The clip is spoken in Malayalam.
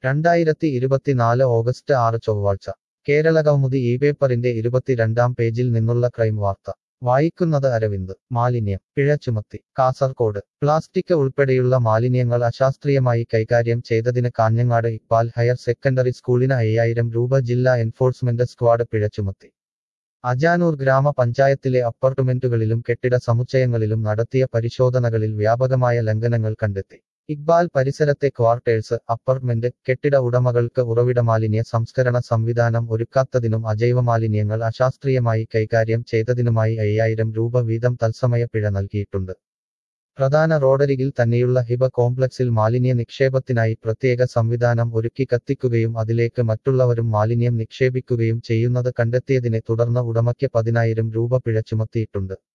രണ്ടായിരത്തി ഇരുപത്തിനാല് ഓഗസ്റ്റ് ആറ് ചൊവ്വാഴ്ച കേരള കൗമുദി ഈ പേപ്പറിന്റെ ഇരുപത്തിരണ്ടാം പേജിൽ നിന്നുള്ള ക്രൈം വാർത്ത വായിക്കുന്നത് അരവിന്ദ് മാലിന്യം പിഴ ചുമത്തി കാസർകോട് പ്ലാസ്റ്റിക് ഉൾപ്പെടെയുള്ള മാലിന്യങ്ങൾ അശാസ്ത്രീയമായി കൈകാര്യം ചെയ്തതിന് കാഞ്ഞങ്ങാട് ഇക്ബാൽ ഹയർ സെക്കൻഡറി സ്കൂളിന് അയ്യായിരം രൂപ ജില്ലാ എൻഫോഴ്സ്മെന്റ് സ്ക്വാഡ് പിഴ ചുമത്തി അജാനൂർ ഗ്രാമപഞ്ചായത്തിലെ അപ്പാർട്ട്മെന്റുകളിലും കെട്ടിട സമുച്ചയങ്ങളിലും നടത്തിയ പരിശോധനകളിൽ വ്യാപകമായ ലംഘനങ്ങൾ കണ്ടെത്തി ഇക്ബാൽ പരിസരത്തെ ക്വാർട്ടേഴ്സ് അപ്പാർട്ട്മെന്റ് കെട്ടിട ഉടമകൾക്ക് ഉറവിട മാലിന്യ സംസ്കരണ സംവിധാനം ഒരുക്കാത്തതിനും അജൈവ മാലിന്യങ്ങൾ അശാസ്ത്രീയമായി കൈകാര്യം ചെയ്തതിനുമായി അയ്യായിരം രൂപ വീതം തത്സമയ പിഴ നൽകിയിട്ടുണ്ട് പ്രധാന റോഡരികിൽ തന്നെയുള്ള ഹിബ കോംപ്ലക്സിൽ മാലിന്യ നിക്ഷേപത്തിനായി പ്രത്യേക സംവിധാനം ഒരുക്കി കത്തിക്കുകയും അതിലേക്ക് മറ്റുള്ളവരും മാലിന്യം നിക്ഷേപിക്കുകയും ചെയ്യുന്നത് കണ്ടെത്തിയതിനെ തുടർന്ന് ഉടമയ്ക്ക് പതിനായിരം രൂപ പിഴ ചുമത്തിയിട്ടുണ്ട്